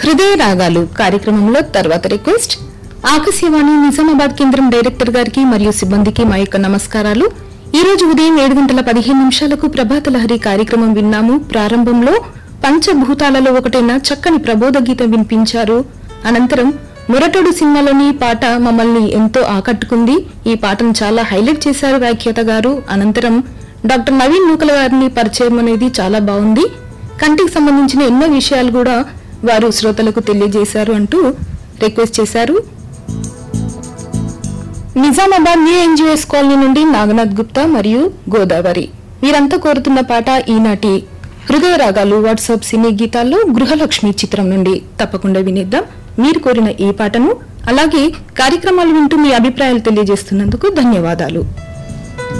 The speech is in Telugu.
హృదయ రాగాలు కార్యక్రమంలో తర్వాత రిక్వెస్ట్ ఆకాశవాణి నిజామాబాద్ కేంద్రం డైరెక్టర్ గారికి మరియు సిబ్బందికి మా యొక్క నమస్కారాలు ఈ రోజు ఉదయం ఏడు గంటల పదిహేను నిమిషాలకు ప్రభాత లహరి కార్యక్రమం విన్నాము ప్రారంభంలో పంచభూతాలలో ఒకటైన చక్కని ప్రబోధ గీతం వినిపించారు అనంతరం మురటోడు సినిమాలోని ఈ పాట మమ్మల్ని ఎంతో ఆకట్టుకుంది ఈ పాటను చాలా హైలైట్ చేశారు వ్యాఖ్యాత గారు అనంతరం డాక్టర్ నవీన్ నూకల గారిని పరిచయం అనేది చాలా బాగుంది కంటికి సంబంధించిన ఎన్నో విషయాలు కూడా వారు శ్రోతలకు తెలియజేశారు అంటూ రిక్వెస్ట్ చేశారు నిజామాబాద్ న్యూ ఎన్జిఓఎస్ కాలనీ నుండి నాగనాథ్ గుప్తా మరియు గోదావరి వీరంతా కోరుతున్న పాట ఈనాటి హృదయ రాగాలు వాట్సాప్ సినీ గీతాల్లో గృహలక్ష్మి చిత్రం నుండి తప్పకుండా వినిద్దాం మీరు కోరిన ఈ పాటను అలాగే కార్యక్రమాలు వింటూ మీ అభిప్రాయాలు తెలియజేస్తున్నందుకు ధన్యవాదాలు